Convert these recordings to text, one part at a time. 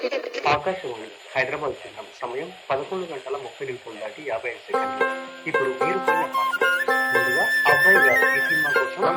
ఆకాశవాణి హైదరాబాద్ కేంద్రం సమయం పదకొండు గంటల ముప్పై నిమిషాలు దాటి యాభై ఐదు సెకండ్లు ఇప్పుడు మీరు పడిన పాట ముందుగా అబ్బాయి గారు ఈ సినిమా కోసం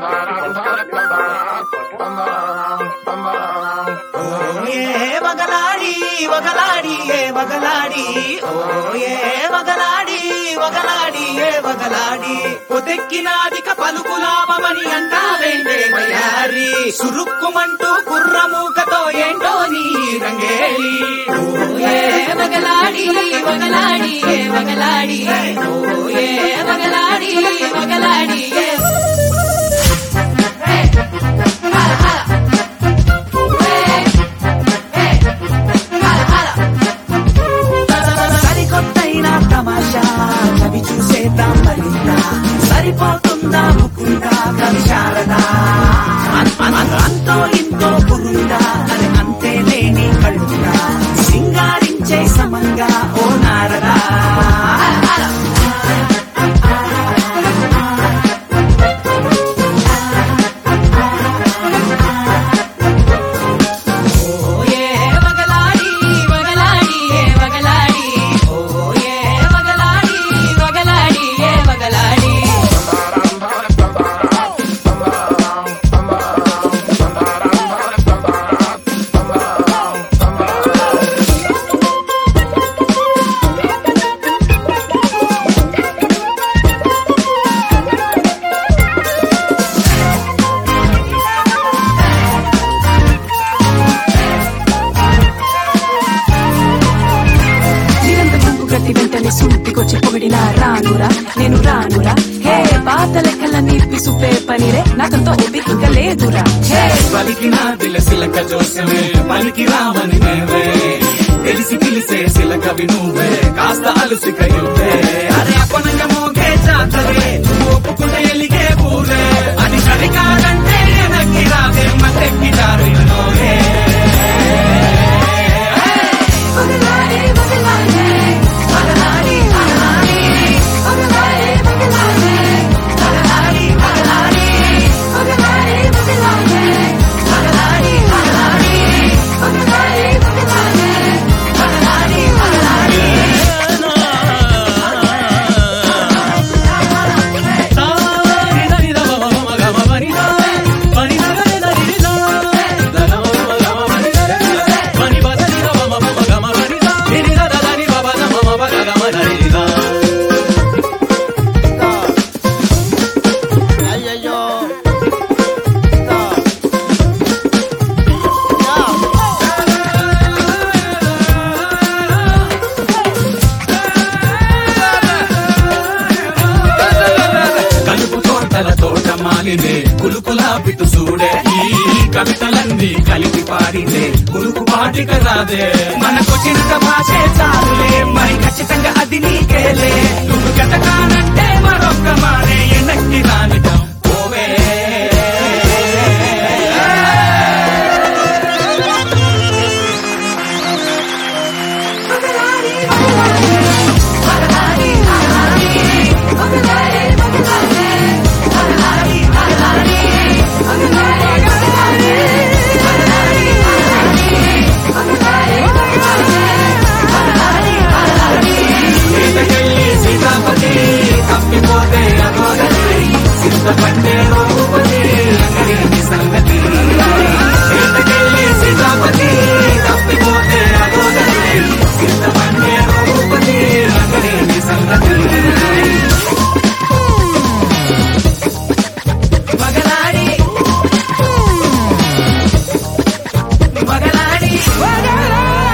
ఏ వగలాడి వగలాడి ఏ వగలాడి ఓ ఏ వగలాడి వగలాడి ఏ వగలాడి పొదెక్కినాదిక పలుకులామని అంటావేంటే వయారి సురుక్కుమంటూ కుర్రమూకతో ఏంటో నీ రంగేలి ఓ ఏ వగలాడి వగలాడి ఏ వగలాడి ఓ ఏ వగలాడి వగలాడి ఏ హే హల హల హే హే హల హల సరికొత్తైన తమాషా కవి చూసేద్దాం మరిందా సరిపోతుందా ముకుందా కవి శారదా అన్- అన్- అన్- అంతో ఇంతో పురుందా అని అంతే లేని కళ్ళుందా సింగారించే సమంగా ఓ నారదా ఓ ఏ వగలాడి వగలాడి ఏ వగలాడి ఓ ఏ వగలాడి వగలాడి ఏ వగలాడి జీవంత గుంపు గట్టి వెంటనే సూటికొచ్చి పొగిడినా రానురా నేను రానురా హే పాత లెక్కల నిప్పి సుపే పనిరే నాకంతో ఓపిక ఇంకా లేదురా హే పలికిన దిలసిలక జోస్యమే పలికి రామని మేవే తెలిసి పిలిసే సిలకవి నువ్వే కాస్త అలసిక యువే అరే అపనంగ మోగే జాతరే ఒప్పుకుంటే ఎలిగే ఊరే అది సరికాదంటే వెనక్కి రావే మత్తెక్కి జారినోరే వగలాడి వగలాడి వగలాడి వగలాడి వగలాడి వగలాడి వగలాడి వగలాడి వగలాడి వగలాడి వగలాడి వగలాడి వగలాడి వగలాడి వగలాడి వగలాడి కలుపు తోటల తోట మాలినే కులుకులా పిట్టు చూడే ఈ కవితలన్నీ కలిపి పాడితే కులుకు పాటిక రాదే మనకొచ్చిన భాషే చాలులే మరి ఖచ్చితంగా అది నీకేలే నువ్వు గతకానంటే మరొక్క మారే ఎనక్కి రానిటం పోవే సీతకెళ్ళి సీతాపతి తప్పిపోతే అగోదరి సిద్ధపట్టే రఘుపతి రంగరేణి సంగతి సీతకెళ్ళి సీతాపతి తప్పిపోతే అగోదరి సిద్ధపట్టే రఘుపతి రంగరేణి సంగతి వగలాడి వగలాడి వగలాడి